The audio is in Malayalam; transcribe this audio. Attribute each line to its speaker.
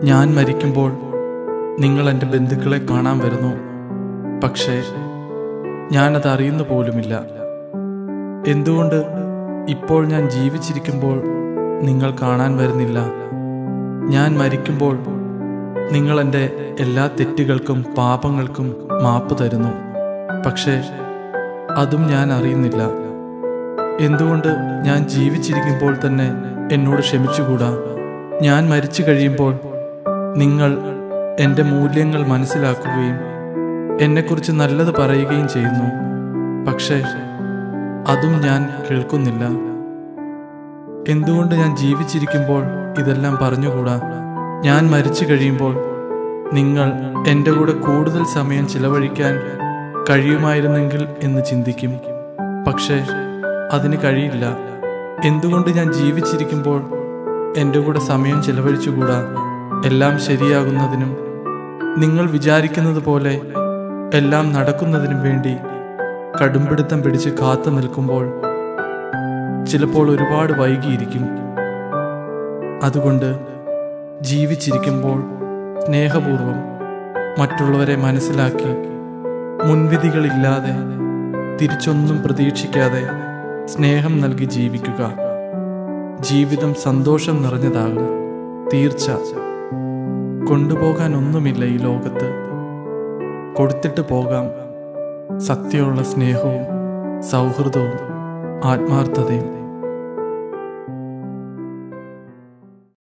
Speaker 1: ഞാൻ മരിക്കുമ്പോൾ നിങ്ങൾ എൻ്റെ ബന്ധുക്കളെ കാണാൻ വരുന്നു പക്ഷേ ഞാനത് അറിയുന്നു പോലുമില്ല എന്തുകൊണ്ട് ഇപ്പോൾ ഞാൻ ജീവിച്ചിരിക്കുമ്പോൾ നിങ്ങൾ കാണാൻ വരുന്നില്ല ഞാൻ മരിക്കുമ്പോൾ നിങ്ങൾ എൻ്റെ എല്ലാ തെറ്റുകൾക്കും പാപങ്ങൾക്കും മാപ്പ് തരുന്നു പക്ഷേ അതും ഞാൻ അറിയുന്നില്ല എന്തുകൊണ്ട് ഞാൻ ജീവിച്ചിരിക്കുമ്പോൾ തന്നെ എന്നോട് ക്ഷമിച്ചുകൂടാ ഞാൻ മരിച്ചു കഴിയുമ്പോൾ നിങ്ങൾ എൻ്റെ മൂല്യങ്ങൾ മനസ്സിലാക്കുകയും എന്നെക്കുറിച്ച് നല്ലത് പറയുകയും ചെയ്യുന്നു പക്ഷേ അതും ഞാൻ കേൾക്കുന്നില്ല എന്തുകൊണ്ട് ഞാൻ ജീവിച്ചിരിക്കുമ്പോൾ ഇതെല്ലാം പറഞ്ഞുകൂടാ ഞാൻ മരിച്ചു കഴിയുമ്പോൾ നിങ്ങൾ എൻ്റെ കൂടെ കൂടുതൽ സമയം ചിലവഴിക്കാൻ കഴിയുമായിരുന്നെങ്കിൽ എന്ന് ചിന്തിക്കും പക്ഷേ അതിന് കഴിയില്ല എന്തുകൊണ്ട് ഞാൻ ജീവിച്ചിരിക്കുമ്പോൾ എൻ്റെ കൂടെ സമയം ചിലവഴിച്ചുകൂടാ എല്ലാം ശരിയാകുന്നതിനും നിങ്ങൾ വിചാരിക്കുന്നത് പോലെ എല്ലാം നടക്കുന്നതിനും വേണ്ടി കടുംപിടുത്തം പിടിച്ച് കാത്തു നിൽക്കുമ്പോൾ ചിലപ്പോൾ ഒരുപാട് വൈകിയിരിക്കും അതുകൊണ്ട് ജീവിച്ചിരിക്കുമ്പോൾ സ്നേഹപൂർവം മറ്റുള്ളവരെ മനസ്സിലാക്കി മുൻവിധികളില്ലാതെ തിരിച്ചൊന്നും പ്രതീക്ഷിക്കാതെ സ്നേഹം നൽകി ജീവിക്കുക ജീവിതം സന്തോഷം നിറഞ്ഞതാകും തീർച്ച കൊണ്ടുപോകാൻ ഒന്നുമില്ല ഈ ലോകത്ത് കൊടുത്തിട്ട് പോകാം സത്യമുള്ള സ്നേഹവും സൗഹൃദവും ആത്മാർത്ഥതയും